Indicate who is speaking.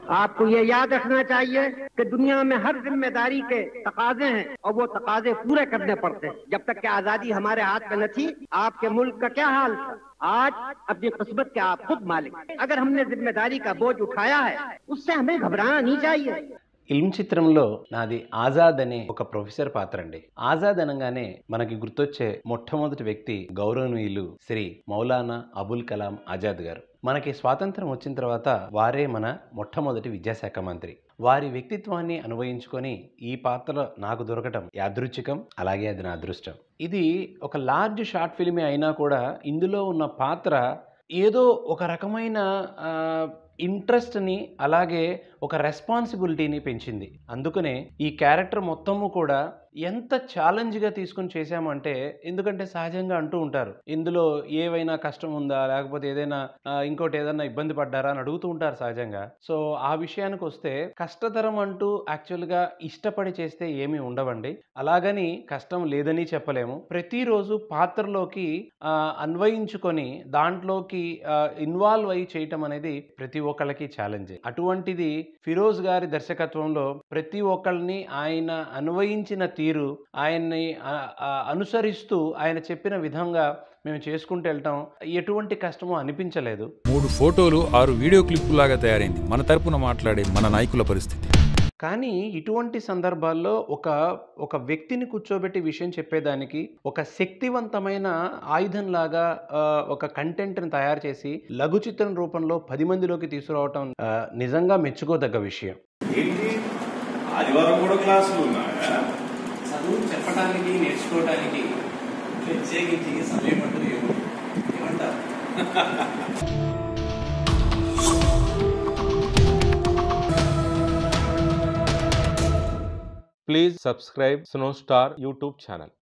Speaker 1: आपको ये याद रखना चाहिए कि दुनिया में हर जिम्मेदारी के तकाजे हैं और वो तकाजे पूरे करने पड़ते हैं जब तक कि आजादी हमारे हाथ में न थी आपके मुल्क का क्या हाल था आज अपनी किस्मत के आप खुद मालिक अगर हमने जिम्मेदारी का बोझ उठाया है उससे हमें घबराना नहीं चाहिए
Speaker 2: ఇల్మ్ చిత్రంలో నాది ఆజాద్ అనే ఒక ప్రొఫెసర్ పాత్ర అండి ఆజాద్ అనగానే మనకి గుర్తొచ్చే మొట్టమొదటి వ్యక్తి గౌరవనీయులు శ్రీ మౌలానా అబుల్ కలాం ఆజాద్ గారు మనకి స్వాతంత్రం వచ్చిన తర్వాత వారే మన మొట్టమొదటి విద్యాశాఖ మంత్రి వారి వ్యక్తిత్వాన్ని అనుభవించుకొని ఈ పాత్ర నాకు దొరకటం యాదృచ్ఛికం అలాగే అది నా అదృష్టం ఇది ఒక లార్జ్ షార్ట్ ఫిల్మే అయినా కూడా ఇందులో ఉన్న పాత్ర ఏదో ఒక రకమైన ఆ, ఇంట్రెస్ట్ని అలాగే ఒక రెస్పాన్సిబిలిటీని పెంచింది అందుకనే ఈ క్యారెక్టర్ మొత్తము కూడా ఎంత ఛాలెంజ్గా తీసుకుని చేశామంటే ఎందుకంటే సహజంగా అంటూ ఉంటారు ఇందులో ఏవైనా కష్టం ఉందా లేకపోతే ఏదైనా ఆ, ఇంకోటి ఏదైనా ఇబ్బంది పడ్డారా అని అడుగుతూ ఉంటారు సహజంగా సో ఆ విషయానికి వస్తే కష్టతరం అంటూ యాక్చువల్గా ఇష్టపడి చేస్తే ఏమీ ఉండవండి అలాగని కష్టం లేదని చెప్పలేము ప్రతిరోజు పాత్రలోకి ఆ, అన్వయించుకొని దాంట్లోకి ఇన్వాల్వ్ అయ్యి చేయటం అనేది ప్రతి ఒక్కళ్ళకి ఛాలెంజ్ అటువంటిది ఫిరోజ్ గారి దర్శకత్వంలో ప్రతి ఒక్కళ్ళని ఆయన అన్వయించిన తీరు ఆయన్ని ఆ, ఆ, అనుసరిస్తూ ఆయన చెప్పిన విధంగా మేము చేసుకుంటూ వెళ్ళటం ఎటువంటి కష్టమో అనిపించలేదు
Speaker 3: మూడు ఫోటోలు ఆరు వీడియో క్లిప్పు లాగా తయారైంది మన తరపున మాట్లాడే మన నాయకుల పరిస్థితి
Speaker 2: కానీ ఇటువంటి సందర్భాల్లో ఒక ఒక వ్యక్తిని కూర్చోబెట్టి విషయం చెప్పేదానికి ఒక శక్తివంతమైన ఆయుధంలాగా ఆ, ఒక కంటెంట్ని తయారు చేసి లఘు చిత్రం రూపంలో పది మందిలోకి తీసుకురావటం ఆ, నిజంగా మెచ్చుకోదగ్గ విషయం
Speaker 4: ఏంటి ఆదివారం కూడా క్లాసులు ఉన్నాయా
Speaker 2: చదువు చెప్పడానికి నేర్చుకోవడానికి ప్రత్యేకించి సమయం అంటూ ఏమంటారు
Speaker 5: Please subscribe Snow Star YouTube channel.